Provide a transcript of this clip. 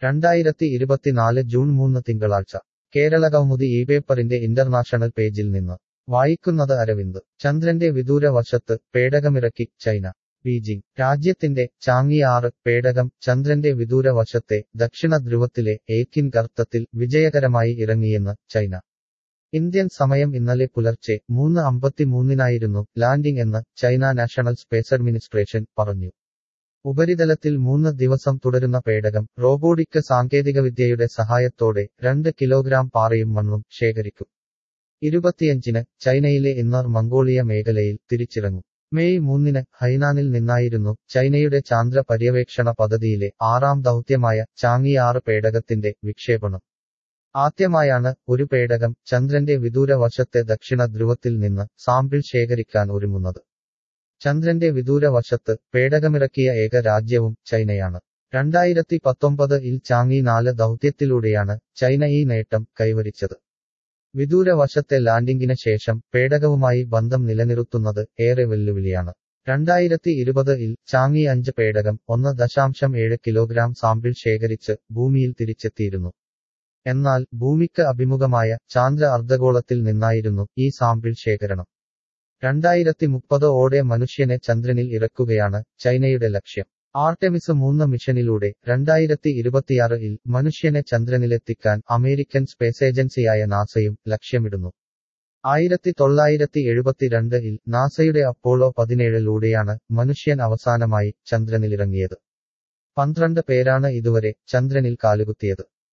രണ്ടായിരത്തി ഇരുപത്തിനാല് ജൂൺ മൂന്ന് തിങ്കളാഴ്ച കേരള കൗമുദി ഈ പേപ്പറിന്റെ ഇന്റർനാഷണൽ പേജിൽ നിന്ന് വായിക്കുന്നത് അരവിന്ദ് ചന്ദ്രന്റെ വിദൂര വശത്ത് പേടകമിറക്കി ചൈന ബീജിംഗ് രാജ്യത്തിന്റെ ചാങ്ങി ആറ് പേടകം ചന്ദ്രന്റെ വിദൂര വശത്തെ ദക്ഷിണ ധ്രുവത്തിലെ ഏക്കിൻ ഗർത്തത്തിൽ വിജയകരമായി ഇറങ്ങിയെന്ന് ചൈന ഇന്ത്യൻ സമയം ഇന്നലെ പുലർച്ചെ മൂന്ന് അമ്പത്തിമൂന്നിനായിരുന്നു ലാൻഡിംഗ് എന്ന് ചൈന നാഷണൽ സ്പേസ് അഡ്മിനിസ്ട്രേഷൻ പറഞ്ഞു ഉപരിതലത്തിൽ മൂന്ന് ദിവസം തുടരുന്ന പേടകം റോബോട്ടിക് സാങ്കേതികവിദ്യയുടെ സഹായത്തോടെ രണ്ട് കിലോഗ്രാം പാറയും മണ്ണും ശേഖരിക്കും ഇരുപത്തിയഞ്ചിന് ചൈനയിലെ ഇന്നർ മംഗോളിയ മേഖലയിൽ തിരിച്ചിറങ്ങും മെയ് മൂന്നിന് ഹൈനാനിൽ നിന്നായിരുന്നു ചൈനയുടെ ചാന്ദ്ര പര്യവേക്ഷണ പദ്ധതിയിലെ ആറാം ദൗത്യമായ ചാങ്ങി ആറ് പേടകത്തിന്റെ വിക്ഷേപണം ആദ്യമായാണ് ഒരു പേടകം ചന്ദ്രന്റെ വിദൂര വശത്തെ ദക്ഷിണ ധ്രുവത്തിൽ നിന്ന് സാമ്പിൾ ശേഖരിക്കാൻ ഒരുങ്ങുന്നത് ചന്ദ്രന്റെ വിദൂര വശത്ത് പേടകമിറക്കിയ ഏക രാജ്യവും ചൈനയാണ് രണ്ടായിരത്തി പത്തൊമ്പത് ഇൽ ചാങ്ങി നാല് ദൗത്യത്തിലൂടെയാണ് ചൈന ഈ നേട്ടം കൈവരിച്ചത് വിദൂര വശത്തെ ലാൻഡിംഗിന് ശേഷം പേടകവുമായി ബന്ധം നിലനിർത്തുന്നത് ഏറെ വെല്ലുവിളിയാണ് രണ്ടായിരത്തി ഇരുപത് ഇൽ ചാങ്ങി അഞ്ച് പേടകം ഒന്ന് ദശാംശം ഏഴ് കിലോഗ്രാം സാമ്പിൾ ശേഖരിച്ച് ഭൂമിയിൽ തിരിച്ചെത്തിയിരുന്നു എന്നാൽ ഭൂമിക്ക് അഭിമുഖമായ ചാന്ദ്ര അർദ്ധഗോളത്തിൽ നിന്നായിരുന്നു ഈ സാമ്പിൾ ശേഖരണം രണ്ടായിരത്തി മുപ്പത് ഓടെ മനുഷ്യനെ ചന്ദ്രനിൽ ഇറക്കുകയാണ് ചൈനയുടെ ലക്ഷ്യം ആർടെമിസ് മൂന്ന് മിഷനിലൂടെ രണ്ടായിരത്തി ഇരുപത്തിയാറിൽ മനുഷ്യനെ ചന്ദ്രനിലെത്തിക്കാൻ അമേരിക്കൻ സ്പേസ് ഏജൻസിയായ നാസയും ലക്ഷ്യമിടുന്നു ആയിരത്തി തൊള്ളായിരത്തി എഴുപത്തിരണ്ടിൽ നാസയുടെ അപ്പോളോ പതിനേഴിലൂടെയാണ് മനുഷ്യൻ അവസാനമായി ചന്ദ്രനിലിറങ്ങിയത് പന്ത്രണ്ട് പേരാണ് ഇതുവരെ ചന്ദ്രനിൽ കാലുകുത്തിയത്